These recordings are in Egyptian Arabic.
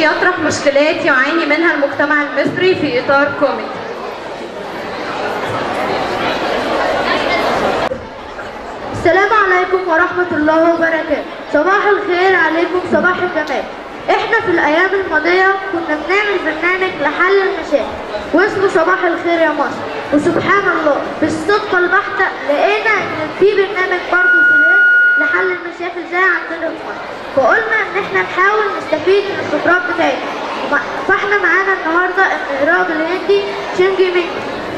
يطرح مشكلات يعاني منها المجتمع المصري في إطار كوميدي السلام عليكم ورحمة الله وبركاته صباح الخير عليكم صباح الجمال احنا في الايام الماضية كنا بنعمل برنامج لحل المشاكل واسمه صباح الخير يا مصر وسبحان الله بالصدفة البحتة لقينا ان في برنامج برضه في الهند لحل المشاكل زي عندنا في مصر فقلنا ان احنا نحاول نستفيد من الخبرات بتاعتنا وما- فاحنا معانا النهارده المهراب الهندي شينجي مينجي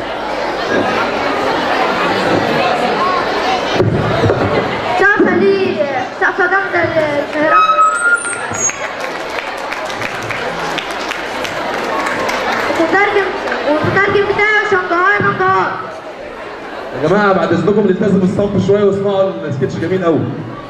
سقفة ليه سقفة جامدة للمهراب المترجم والمترجم بتاعي شنغهاي منغهار يا جماعه بعد اذنكم نلتزم الصف شويه واسمعوا السكتش جميل قوي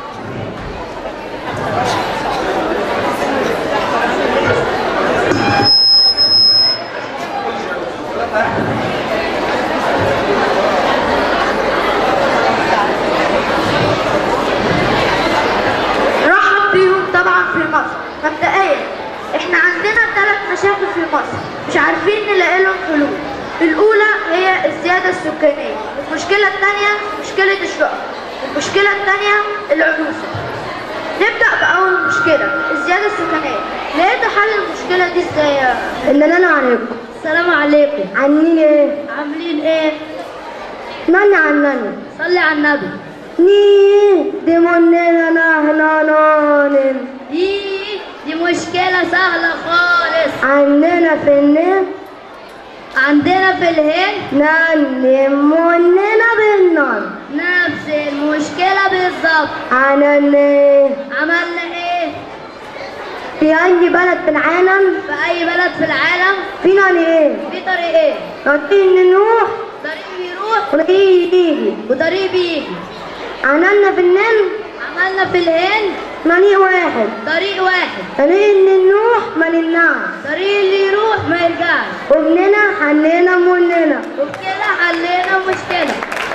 رحب بيهم طبعا في مصر مبدئيا احنا عندنا ثلاث مشاكل في مصر مش عارفين نلاقي لهم حلول الاولى هي الزياده السكانيه المشكله الثانيه مشكله الشقق المشكله الثانيه العنوسه نبدا باول مشكله الزياده السكانيه لقيتوا حل المشكله دي ازاي يا السلام عليكم السلام عليكم عنين ايه عاملين ايه ناني عن ناني صلي على النبي ني دي مننا نحنا نانن دي دي مشكله سهله خالص عندنا في النيل عندنا في الهند ناني مننا بالنار نفس المشكلة بالظبط عنني عملنا ايه في أي بلد في العالم في اي بلد في العالم في ناني ايه في طريقين نطين نروح طريق بيروح ونطين يجي وطريق بيجي عملنا في النيل عملنا في الهند ناني واحد طريق واحد طريق اللي نروح ما نمنعش طريق اللي يروح ما يرجعش وابننا حلينا مننا وبكده حلينا المشكلة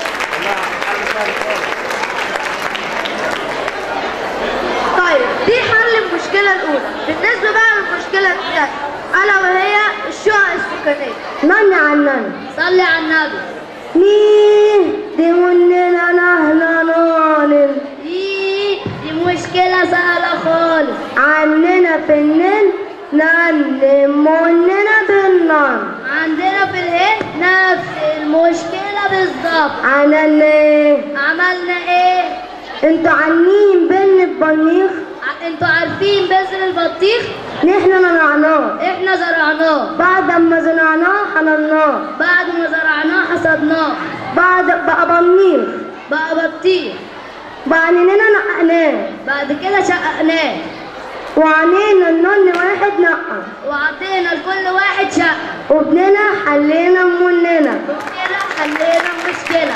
طيب دي حل المشكلة الأولى بالنسبة بقى للمشكلة الثانية ألا وهي الشقق السكانية ناني عن ناني صلي على النبي ني دي مننا نحنا نانن دي دي مشكلة سهلة خالص عندنا في النيل ناني مننا بالنار عندنا في الهند نفس المشكلة بالظبط عملنا ايه عملنا ايه؟ انتوا عنين بين البنيخ ع- انتوا عارفين بذر البطيخ؟ نحن نزرعناه احنا زرعناه بعد ما زرعناه حنناه بعد ما زرعناه حصدناه بعد بقى بنيخ بقى بطيخ بعدين نقناه بعد كده شققناه وعنينا النن واحد نقى وعطينا لكل واحد شقة وابننا حلينا مننا وبكده حلينا المشكلة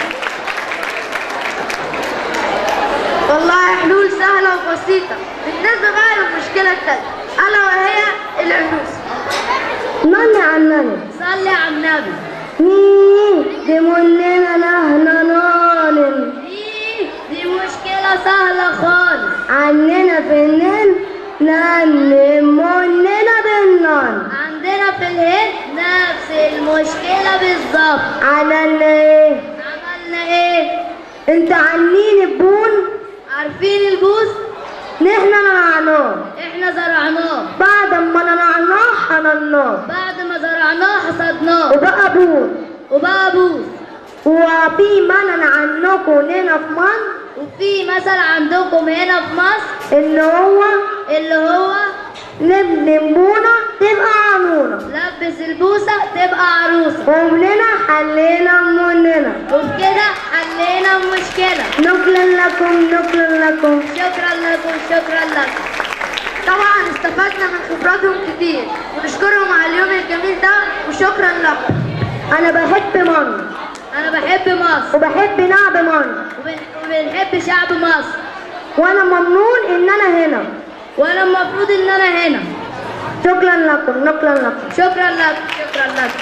والله حلول سهلة وبسيطة بالنسبة بقى للمشكلة الثالثة ألا وهي العنوس نن عن نن صلي على النبي ني دي مننا نحنا نانن دي دي مشكلة سهلة خالص عندنا في النيل نن مننا بالنار عندنا في الهند نفس المشكلة بالظبط عملنا ايه عملنا ايه؟ انتوا عنين البون عارفين البوس؟ نحن نرعناه احنا زرعناه بعد ما نرعناه حنناه بعد ما زرعناه حصدناه وبقى بون وبقى بوس وفي منن عنكم هنا في مصر وفي مثل عندكم هنا في مصر اللي هو اللي هو نبني بونة تبقى عنونة لبس البوسة تبقى عروسة ومننا حلينا مننا وبكده حلينا المشكلة نكلا لكم نكلا لكم شكرا لكم شكرا لكم طبعا استفدنا من خبراتهم كتير ونشكرهم على اليوم الجميل ده وشكرا لكم انا بحب مصر أنا بحب مصر وبحب نعب مصر وبن- وبنحب شعب مصر وانا ممنون ان انا هنا وأنا المفروض إن أنا هنا شكرا لكم نكلا لكم شكرا لكم شكرا لكم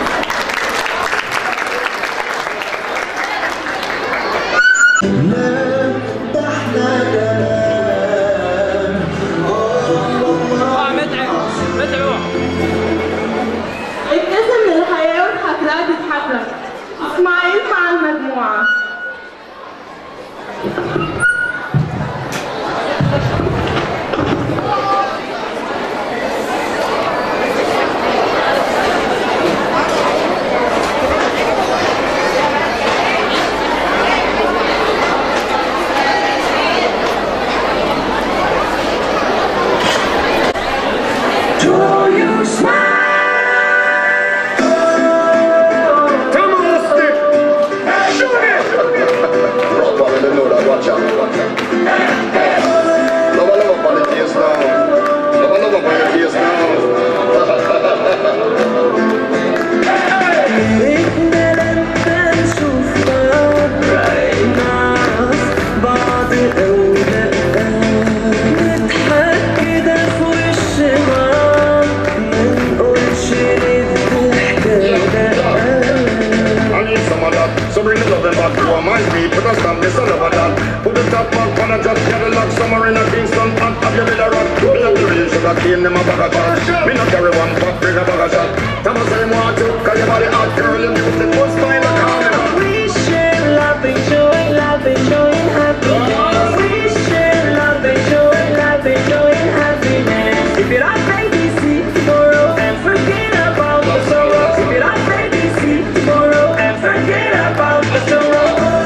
لا want my speed, put a stamp, this all over that. Put the top mark on a job, Cadillac, summer in a Kingston, and have your little rock. Me not the real sugar cane, them a bag of pot. Me not carry one pop, bring a bag of shot. Tell me say you want to, cause your body hot, girl, your music was fine like carnival. We share love and joy, love and joy and happiness. We share love and joy, love and joy and happiness. If you're not baby, see tomorrow and forget about the sorrow. If you're not baby, see tomorrow and forget about the sorrow.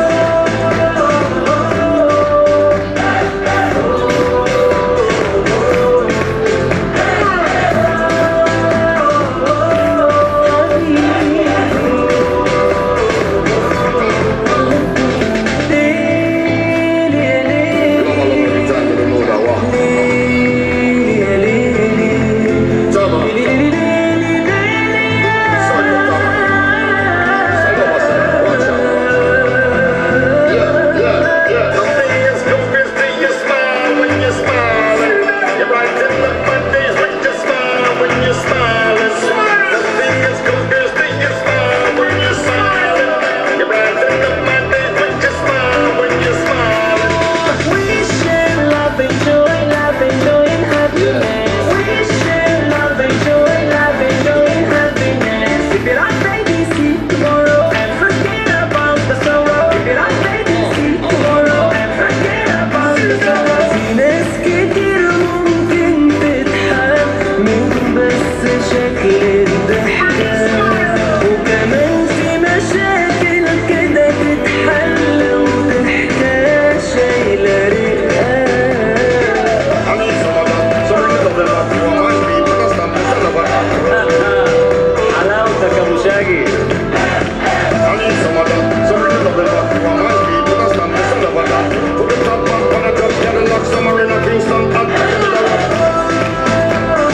You know, my love, every time you know that walk. Tell me. So you talk. I know what's up. Watch out. Yeah, yeah, yeah. The thing is, don't miss the you smile when you're smiling. You're brighten up my days when you smile when you're smiling. The thing is, don't miss the you smile when you're smiling. You're brighten up my days when you smile when you're smiling. We share love and joy, love and joy and happiness. We share love and joy, love and joy and happiness. If you're not baby, see tomorrow and forget about the sorrow. If you're not baby, see tomorrow and forget about the sorrow. في ناس كتير ممكن تضحك من بس شكل الضحكة وكمان في مشاكل كده تتحل وتحتاج شايلة رقة I need some of that. So bring it up the back. You want my speed, but that's not the son of a حلاوتك ابو شاقي I need some of that. So bring it up the back. You want my speed, but that's not the son of a Put the top back on a truck, Cadillac, summer in a Kingston, and I can do that.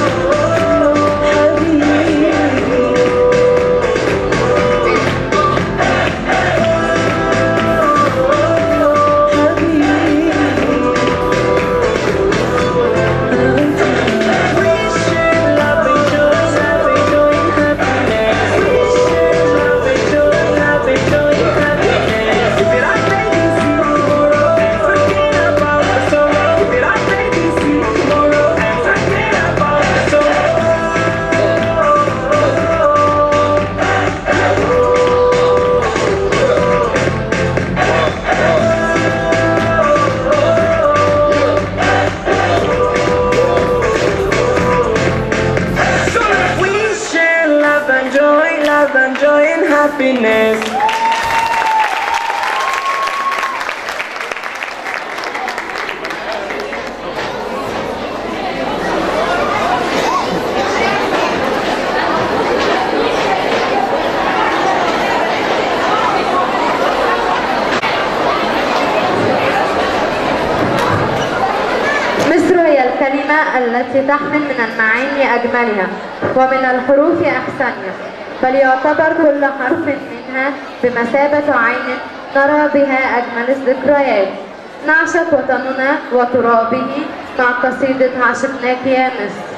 We share love and joy, love and joy and happiness. مصر هي الكلمة التي تحمل من المعاني أجملها ومن الحروف أحسنها بل يعتبر كل حرف منها بمثابة عين نرى بها أجمل الذكريات نعشق وطننا وترابه مع قصيدة عشقناك يا مصر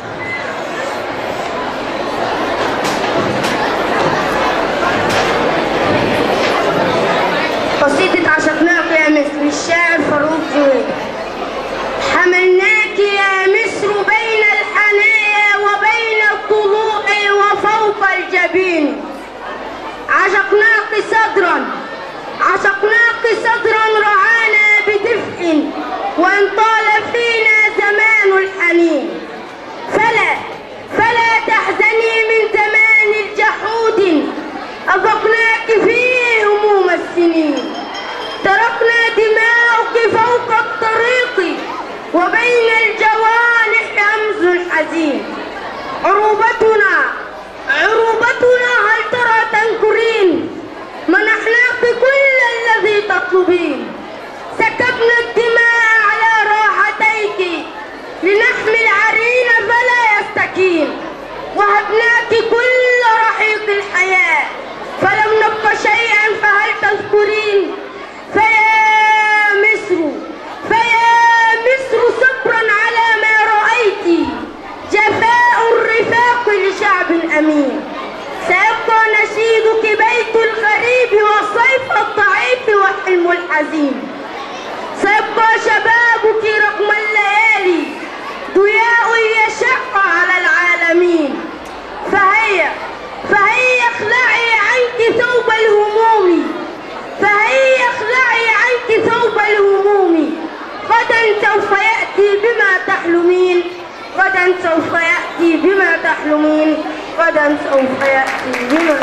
قصيدة عشقناك يا مصر الشاعر فاروق جويل حملناك يا مصر بين الحنايا وبين الطلوع وفوق الجبين عشقناك صدرا عشقناك صدرا رعانا بدفء وان طال فينا زمان الحنين فلا فلا تحزني من زمان الجحود أذقناك فيه هموم السنين تركنا دماؤك فوق الطريق وبين الجوانح همز حزين عروبتنا عروبتنا هل ترى تنكرين منحناك كل الذي تطلبين سكبنا الدماء على راحتيك لنحمي العرين فلا يستكين وهبناك كل رحيق الحياة فلم نبق شيئا فهل تذكرين فيا مصر فيا مصر صبرا على ما رأيت جفاء الرفاق لشعب أمين سيبقى نشيدك بيت الغريب والصيف الضعيف وحيد حزين سيبقى شبابك رغم الليالي ضياء يشق على العالمين فهيا فهيا اخلعي عنك ثوب الهموم فهيا اخلعي عنك ثوب الهموم غدا سوف يأتي بما تحلمين غدا سوف يأتي بما تحلمين غدا سوف يأتي بما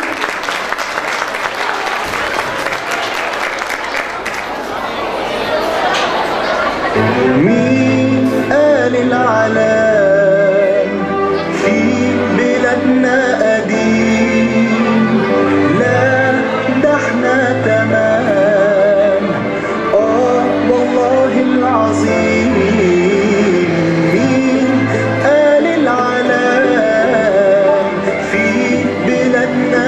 مين قال العلام في بلادنا قديم لا ده احنا تمام اه والله العظيم مين قال العلام في بلادنا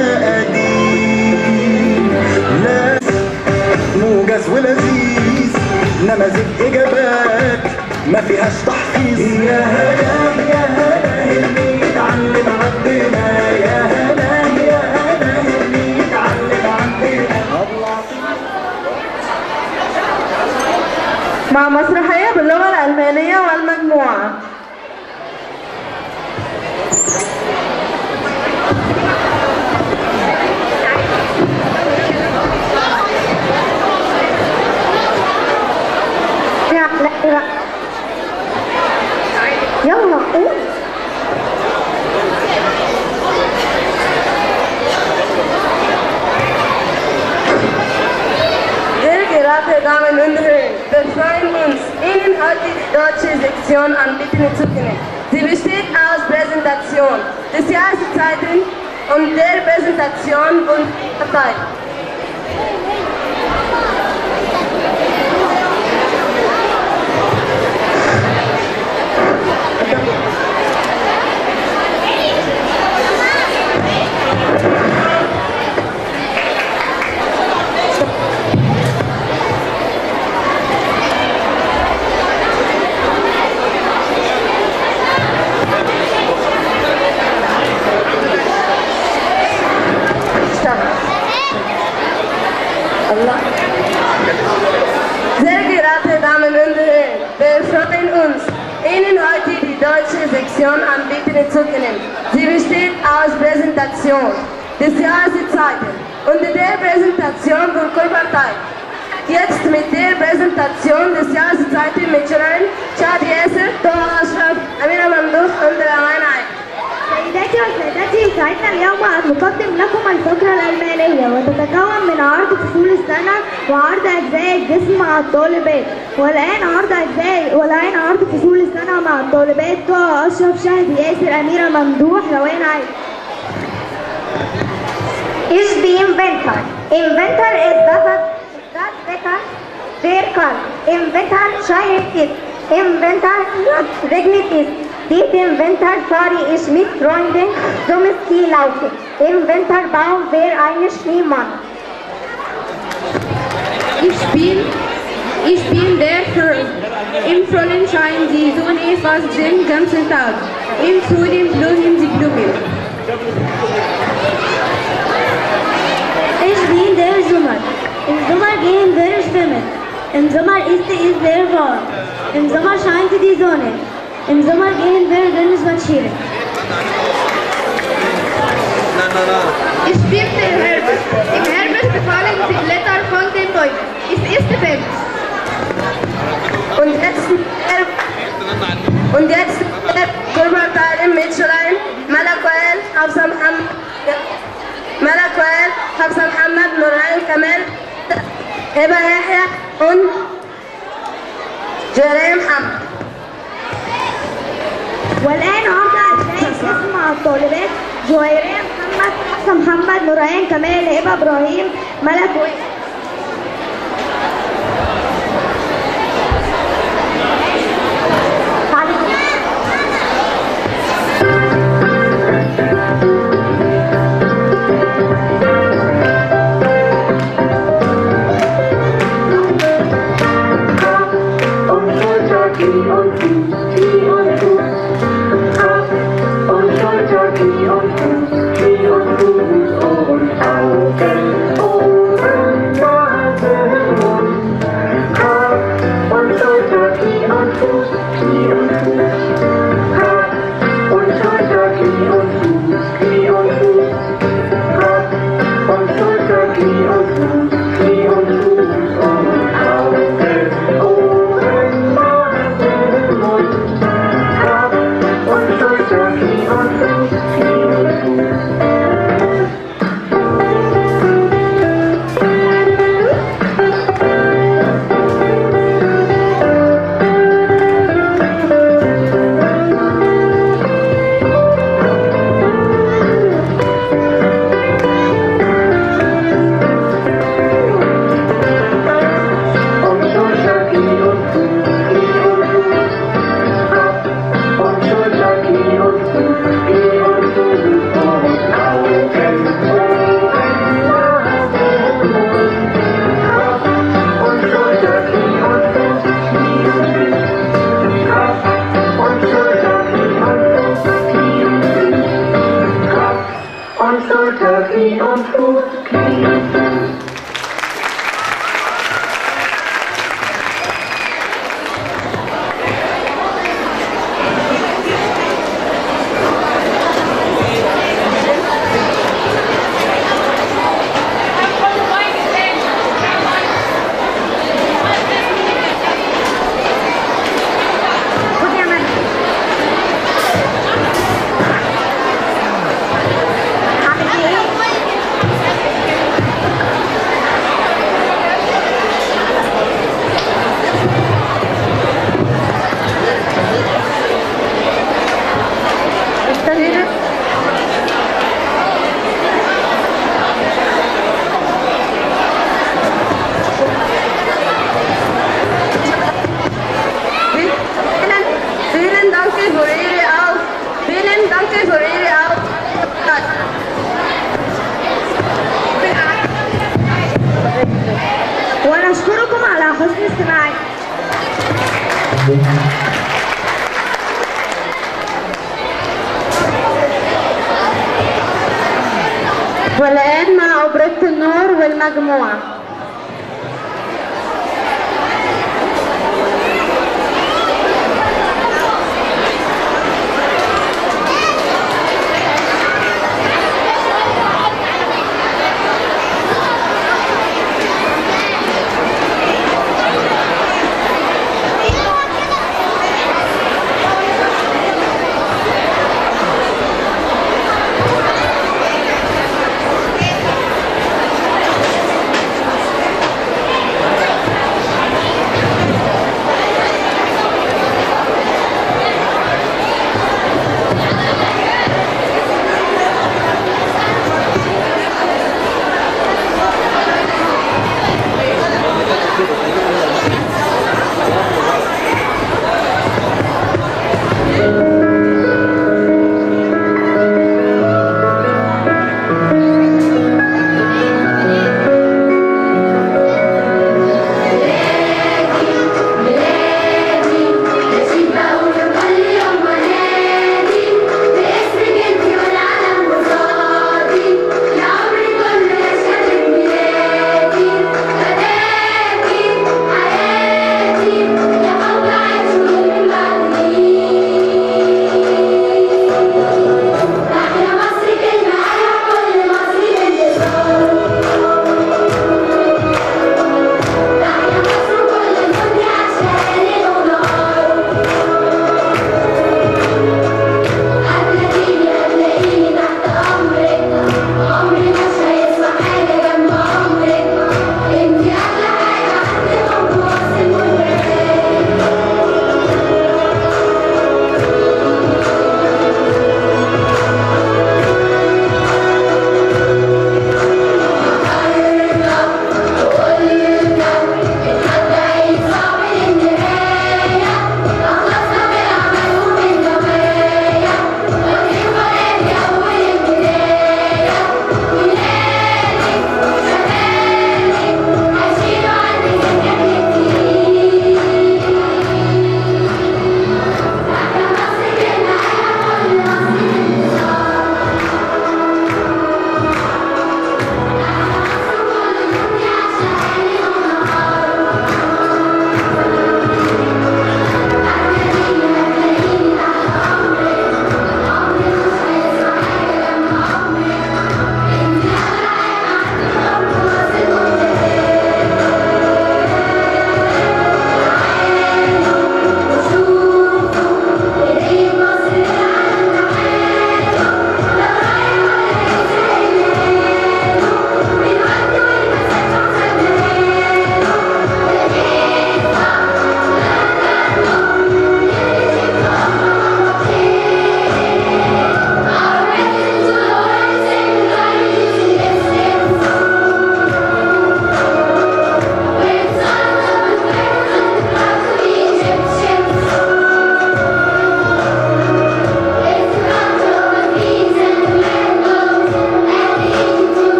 قديم لا موجز ولذيذ نماذج اجابات ما فيهاش تحفيظ يا هلا يا هلا اللي يتعلم عندنا يا هلا يا هلا اللي يتعلم عندنا الله مع مسرحية باللغة الألمانية والمجموعة يلا قول Sehr geehrte Damen und Herren, wir freuen uns, Ihnen heute die deutsche Sektion anbieten zu können. Sie besteht aus Präsentation des Jahreszeiten und der Präsentation und Partei. Sehr geehrte Damen und Herren, wir freuen uns, Ihnen heute die deutsche Sektion anbieten zu können. Sie besteht aus Präsentation des Jahreszeiten und der Präsentation von Kulpartei. Jetzt mit der Präsentation des Jahreszeiten mit Schrein, Shadi Yasser, Toha Ashraf, Amina Mamdouh und Rawan Ayn. سيداتي وسادتي يسعدنا اليوم أن نقدم لكم الفقرة الألمانية وتتكون من عرض فصول السنة وعرض أجزاء الجسم مع الطالبات والآن عرض أجزاء والآن عرض فصول السنة مع الطالبات طه أشرف شهد ياسر أميرة ممدوح روان عيد is the inventor. Inventor is that that better vehicle. Inventor shine is. Inventor regnet is. Dit Inventor sorry ist mit Freunden dummes Ziel laufen. Inventor bauen wir eine Schneemann. Ich bin, ich bin der Früh. Im Sonnenschein die Sonne fast den ganzen Tag. Im Frühling blühen die Blumen. Ich bin der Sommer. Im Sommer gehen wir schwimmen. Im Sommer ist es sehr warm. Im Sommer scheint die Sonne. Im Sommer gehen wir gerne spazieren. Ich bin der Herbst. Im Herbst fallen die Blätter von den Bäumen. Es ist Herbst. Und jetzt und jetzt Kulpartei mit Schrein, Malakoel, Hafsa Muhammad, Malakoel, Hafsa Muhammad, Nurain Kamal, Heba Yahya und Jerem Muhammad. والآن عرض أجزاء الجسم مع الطالبات جويرية محمد حسن محمد نوران كمال هبة إبراهيم ملك وائل Und Schulter, Knie und Fuß, Knie und Fuß. Kopf und Schulter, Knie und Fuß, Knie und Fuß und Augen, Ohren, والآن مع أوبريت النور والمجموعة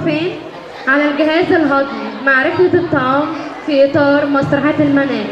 فين؟ على الجهاز الهضمي معرفة الطعام في إطار مسرحة المنام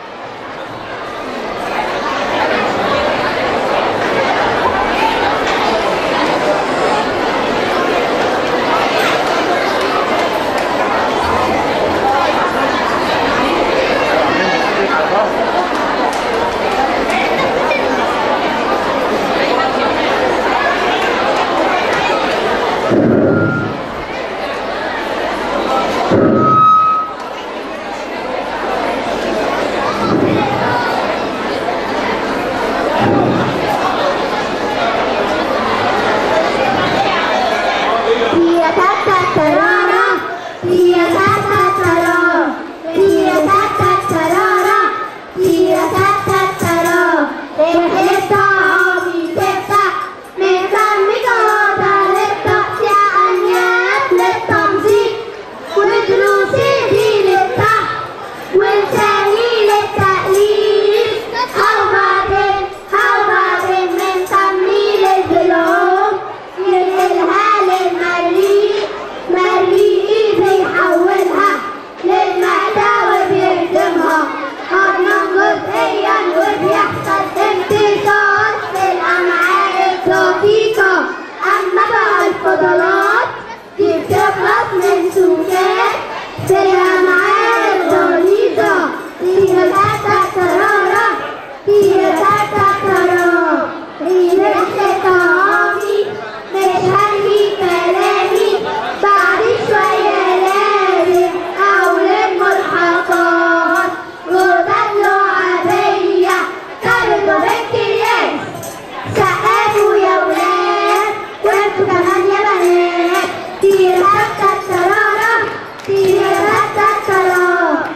Tía tata tarara, tía tata tarara, tía tata tarara, tía tata tarara. رحلتها عمي تفتح من فم جوهرها للتقطيع أنياب للتنظيف ودروسي دي للتحت ولساني للتأليف أو بعدين أو بعدين من فمي للبلوم ينقلها للمريء مريء بيحولها للمعدة وبيردمها هضما جزئيا وبيحصل امتصاص في الأمعاء الدقيقة أما بقى الفضلات دي بتخلص من سكات في الأمعاء الغليظة دي تاتا ترارة دي تاتا ترارة دي رحلة طعامي مش هنهي كلامي بعد شوية لازم أقول الملحقات غربة لعبية كارثة بكرياس سقفوا يا ولاد وانتوا كمان يا بنات دي رحلة الترارة دي رحلة الترارة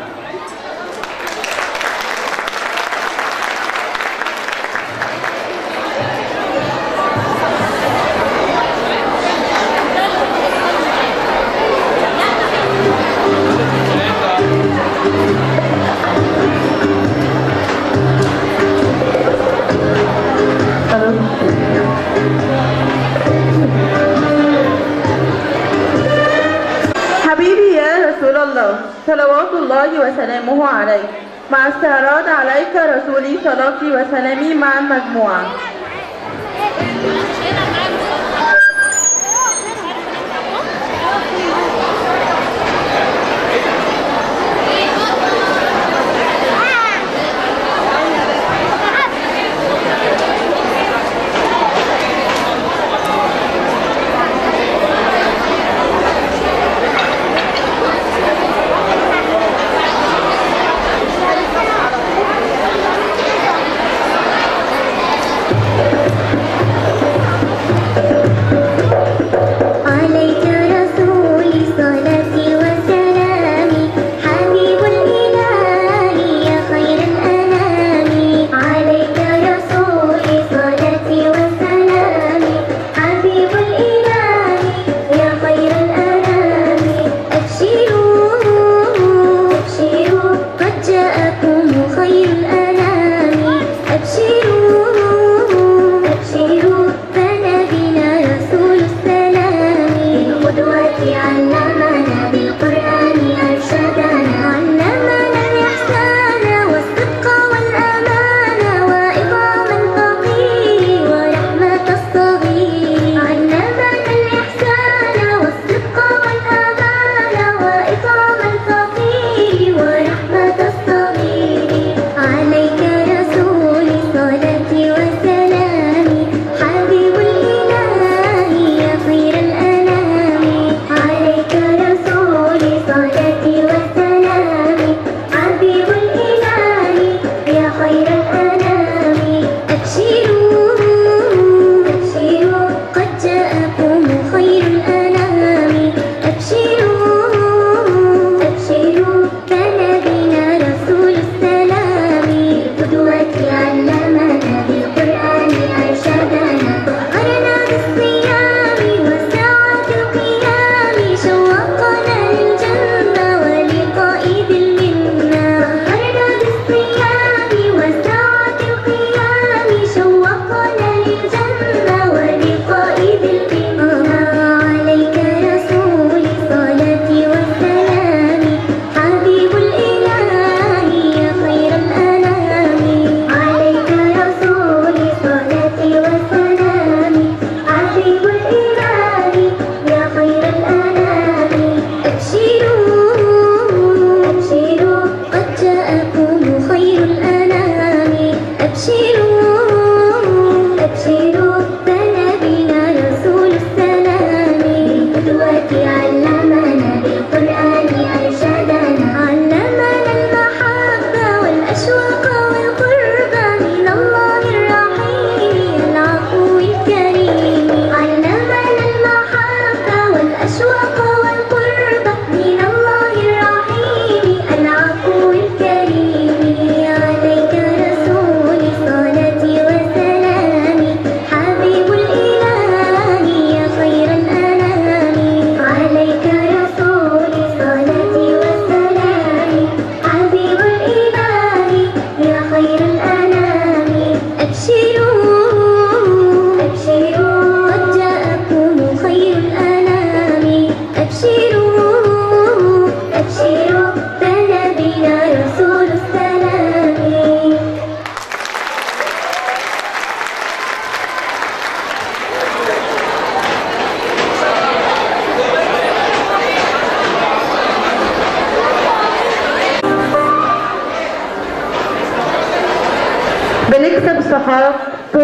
حبيبي يا رسول الله صلوات الله وسلامه عليك مع استعراض عليك رسولي صلاتي وسلامي مع المجموعة Thank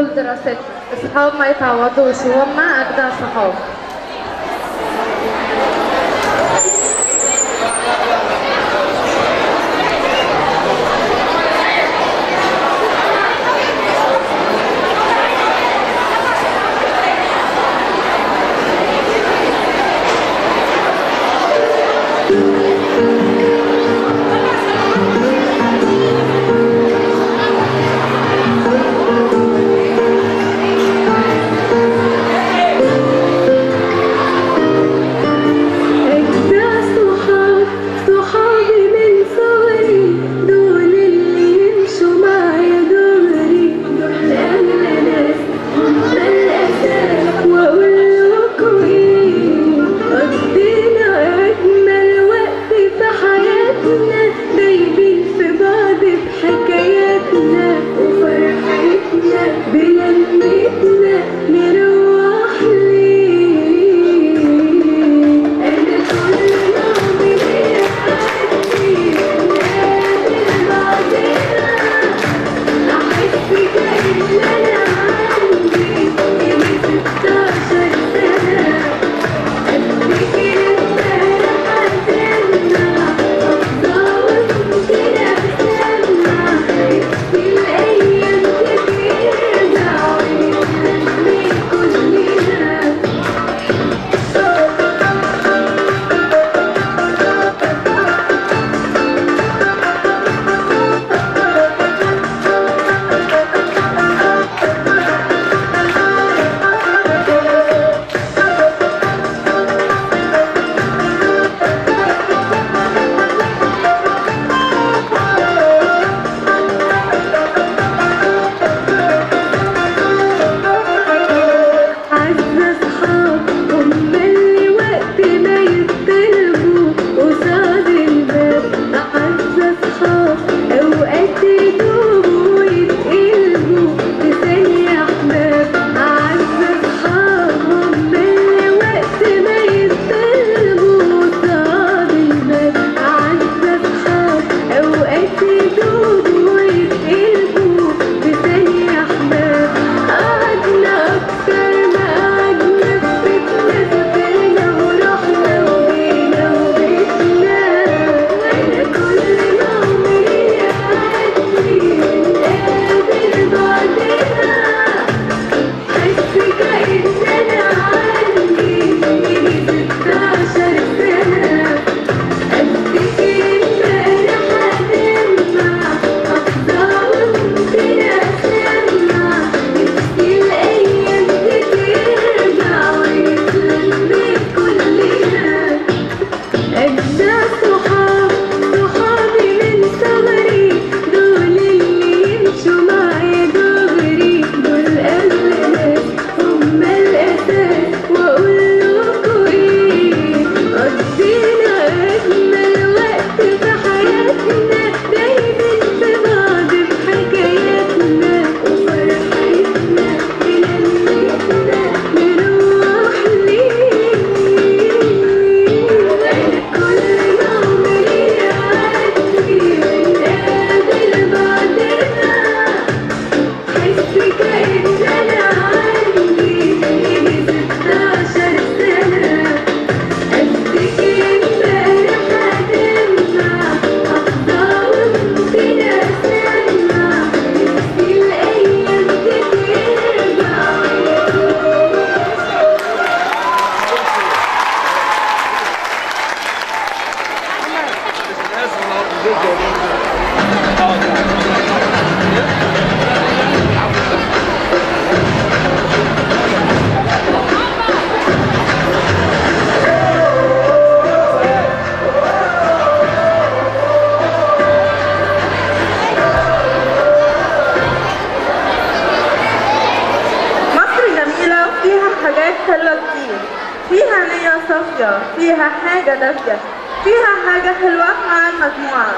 طول دراستنا الصحاب ما يتعوضوش وهم أجدع صحاب أجدع صحاب صحابي من صغري دول اللي يمشوا معايا دغري دول أغلى ناس هم الأساس وأقول لكم إيه قضينا أجمل وقت في حياتنا دايبين في بعض بحكاياتنا وفرحتنا بلمتنا نروح ليه أنا كل يوم بيعدي نقابل بعضنا أحس كأن أنا عندي يجي ستاشر سنة أفتكر امبارح حزنا أفضل ممكن أفهمها نفسي الأيام ترجع ونتلم كلنا عز أصحاب هم اللي وقت ما يطلبوا قصاد الباب أعز أصحاب أوقات يدوبوا ويتقلبوا في ثانية أحباب أعز أصحاب هم اللي وقت ما يطلبوا قصاد الباب أعز أصحاب أوقات يدوبوا ويتقلبوا في ثانية أحباب قعدنا أكتر ما قعدنا في بيتنا سافرنا ورحنا وجينا وبيتنا وأنا كل ما عمري يعدي نقابل بعضنا حس كأن أنا عندي يجي ستاشر سنة أفتكر امبارح هتنفع أفضل ممكن أسمع نفسي الأيام ترجع ونتلم كلنا أجدع صحاب صحابي من صغري دول اللي يمشوا معايا دغري دول أغلى ناس هم الأساس وأقول لكم إيه قضينا أجمل وقت في حياتنا دايما في بعض بحكاياتنا وفرحتنا بلمتنا نروح ليه وأنا كل ما عمري يعدي ونقابل بعضنا حس كأن أنا عندي يجي ستاشر سنة أفتكر امبارح هتنفع أفضل ممكن أسمع نفسي الأيام ترجع مصر جميلة فيها حاجات حلوة كتير فيها نية صافية فيها حاجة دافية فيها حاجة حلوة مع المجموعة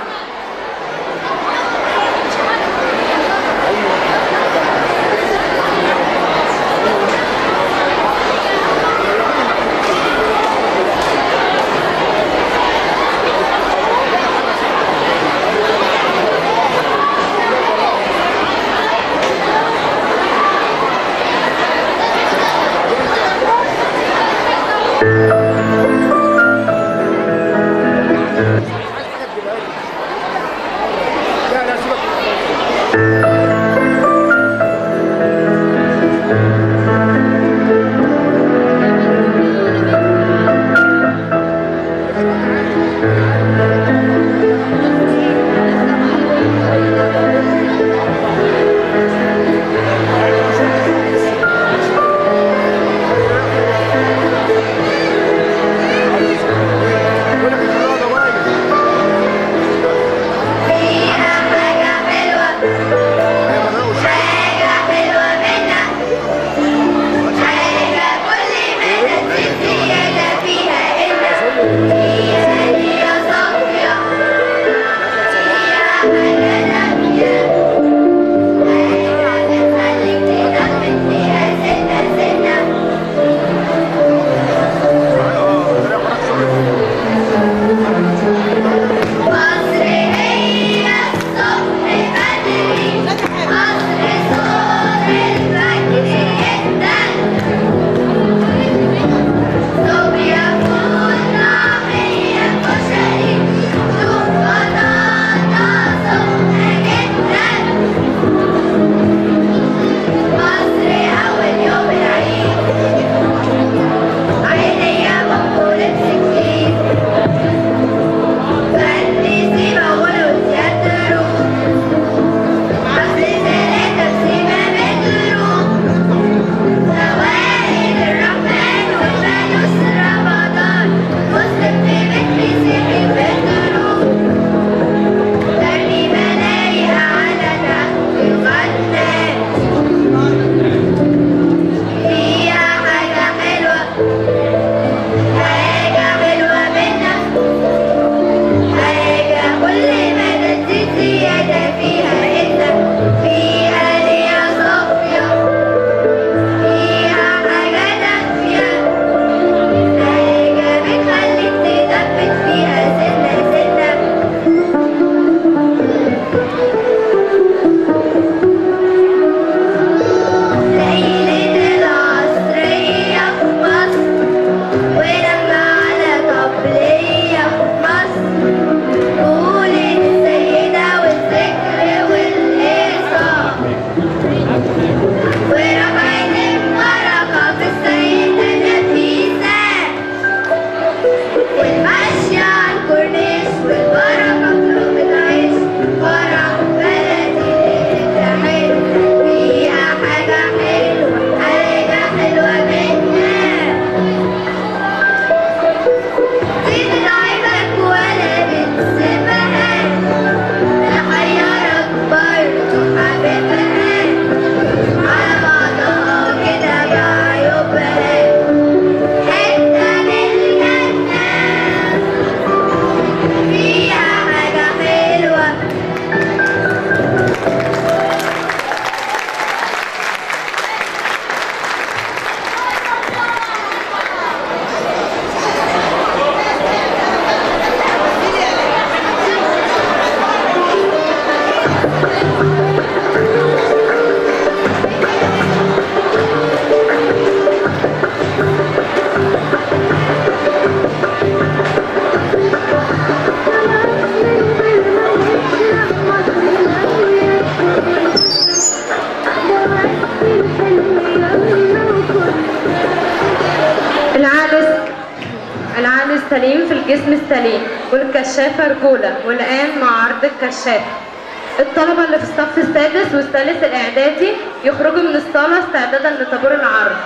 السليم في الجسم السليم والكشافة رجولة والآن مع عرض الكشاف الطلبة اللي في الصف السادس والثالث الإعدادي يخرجوا من الصالة استعدادا لطابور العرض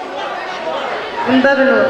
من باب النور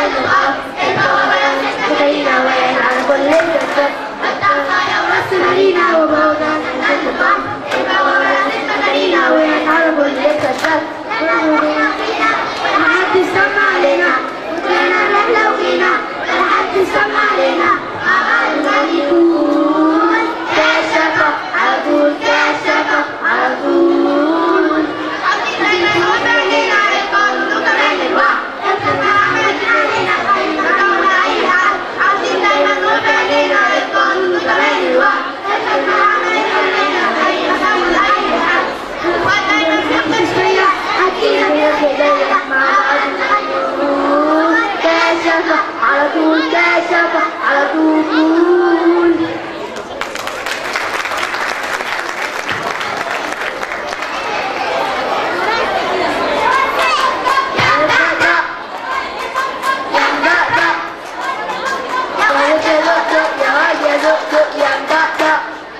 duk duk yang tak tak.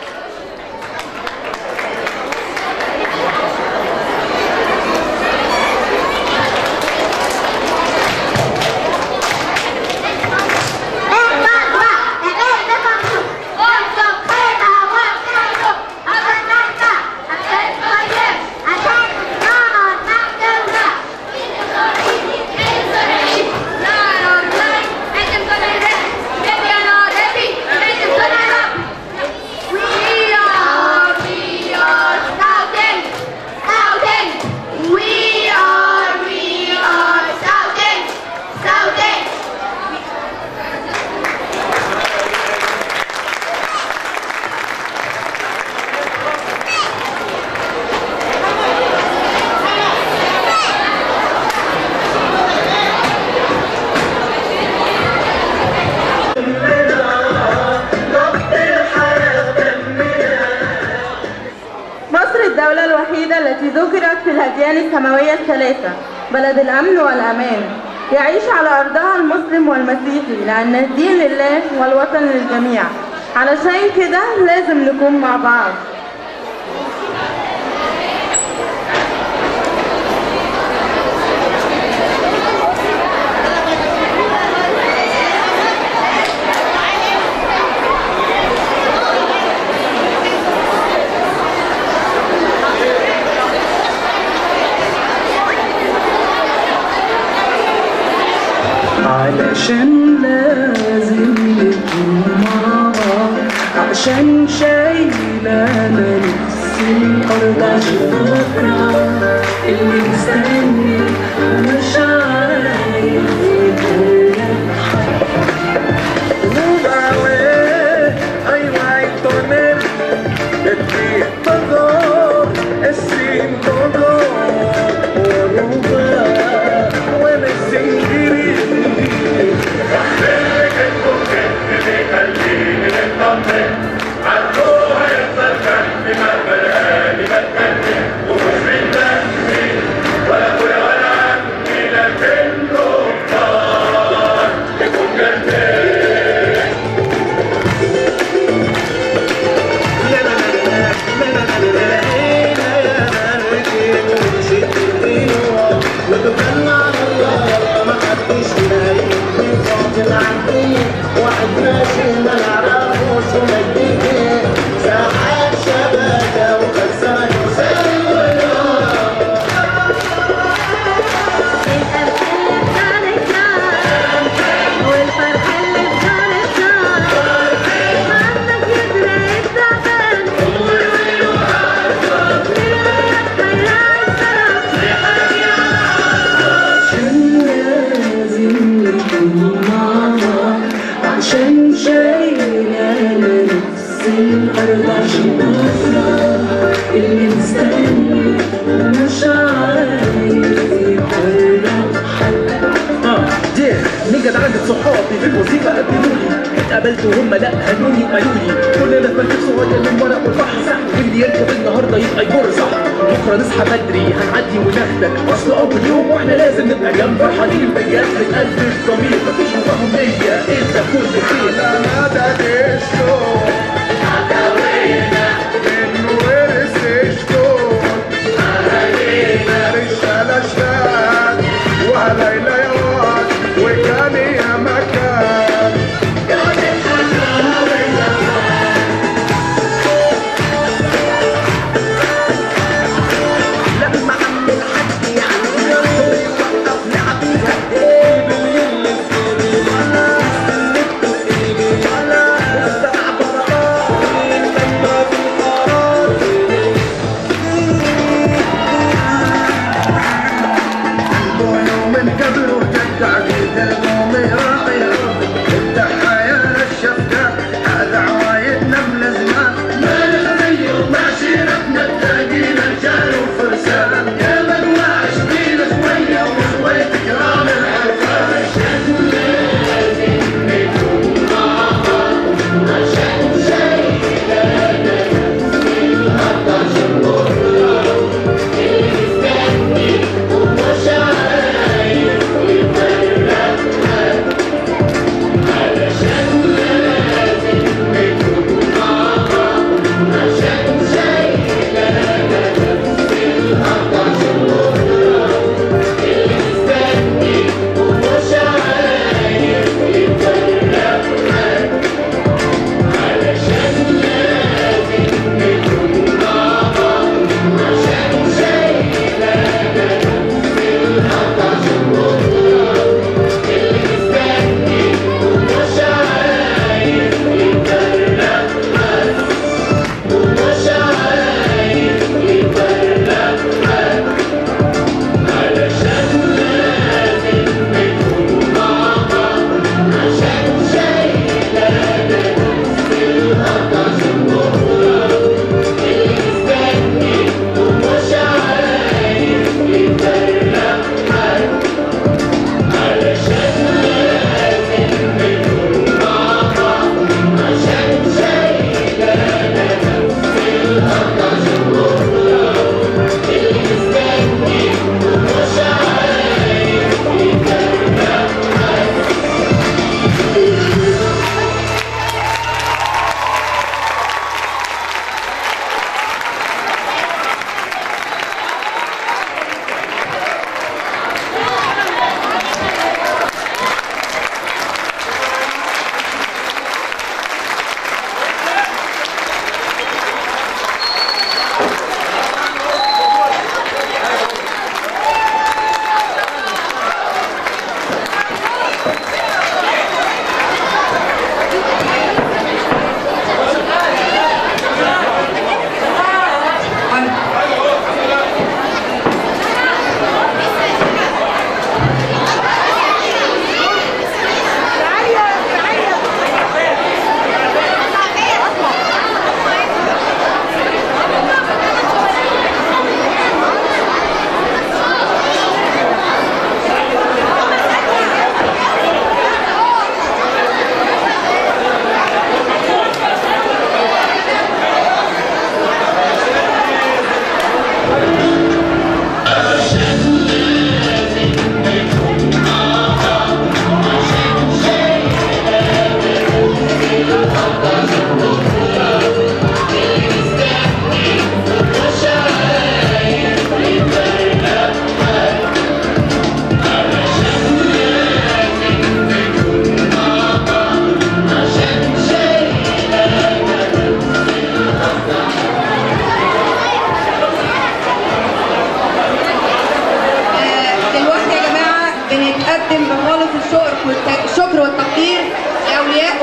We are, we are shouting, shouting. مصر الدولة الوحيدة التي ذكرت في الهديان السماوية الثلاثة بلد الأمن والأمان يعيش على أرضها المسلم والمسيحي لأن الدين لله والوطن للجميع علشان كده لازم نكون مع بعض علشان لازم نكون مع بعض عشان شايلانا نفس الأرض عشان بكرة اللي مستني مش عايز يتغير Ay, guay, toner, de ti todo, es sin todo, oruga, huele sin vivir. عشان لازم نكون مع بعض عشان شايلانا نفس الأرض عشان بكرة اللي مستني مش عايز يفرق اه دي نجد عندك صحابي في الوظيفه قدموا لي اتقابلت وهم لا هنوني قالوا لي كلنا في مركب صغير من ورق والبحر واللي يركب النهارده يبقى يجر صح بكره نصحى بدري هنعدي وناخدك اصل اول يوم واحنا لازم نبقى جنب فرحانين بجد من قلب الضمير مفيش مفاهيم ليا انت كل خير مدد الشوق من ورث الشوق رجالة اشتاق وليلى يا واد وكان يا مكان لما عم الحاج يعدي يوقف لعب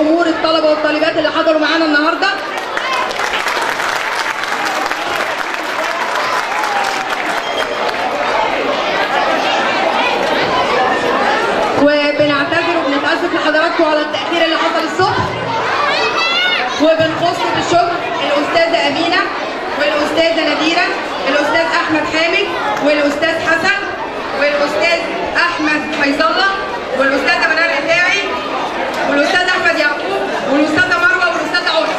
الجمهور الطلبه والطالبات اللي حضروا معانا النهارده وبنعتذر وبنتاسف لحضراتكم على التاخير اللي حصل الصبح وبنخص بالشكر الاستاذه امينه والاستاذه نذيره الاستاذ احمد حامد والاستاذ حسن والاستاذ احمد فيصل الله والاستاذه منال رفاعي والاستاذ احمد يعقوب والاستاذه مروه والاستاذه علا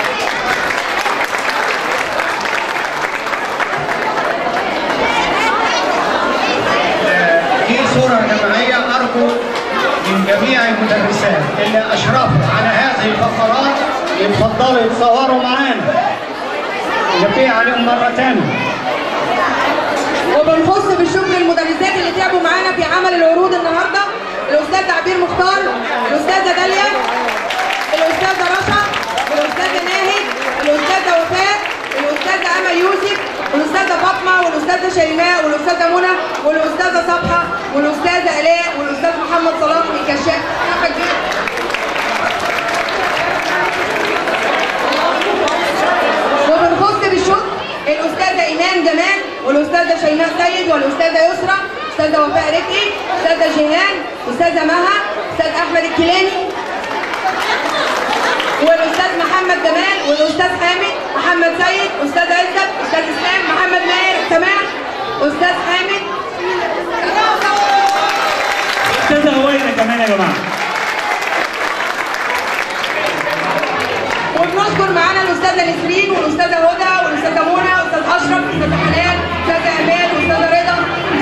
في صورة جماعية أرجو من جميع المدرسات اللي أشرفوا على هذه الفقرات يتفضلوا يتصوروا معانا نبيه عليهم مرة تانية وبنخص بالشكر المدرسات اللي تعبوا معانا في عمل العروض النهارده الاستاذ عبير مختار الاستاذه داليا الاستاذه رشا الاستاذه ناهد الاستاذه وفاء الاستاذه امل يوسف والاستاذه فاطمه والاستاذه شيماء والاستاذه منى والاستاذه صبحه والاستاذه الاء والاستاذ محمد صلاح الكشاف وبنخص بالشكر الاستاذه ايمان جمال والاستاذه شيماء سيد والاستاذه يسرى استاذه وفاء رفقي استاذه جيهان استاذه مها استاذ احمد الكيلاني والاستاذ محمد جمال والاستاذ حامد محمد سيد استاذ عزت استاذ اسلام محمد ماهر سماح استاذ حامد استاذه هوينا كمان يا جماعه وبنذكر معانا الاستاذه نسرين والاستاذه هدى والاستاذه منى والاستاذ اشرف والاستاذه حنان والاستاذه امان والاستاذه رضا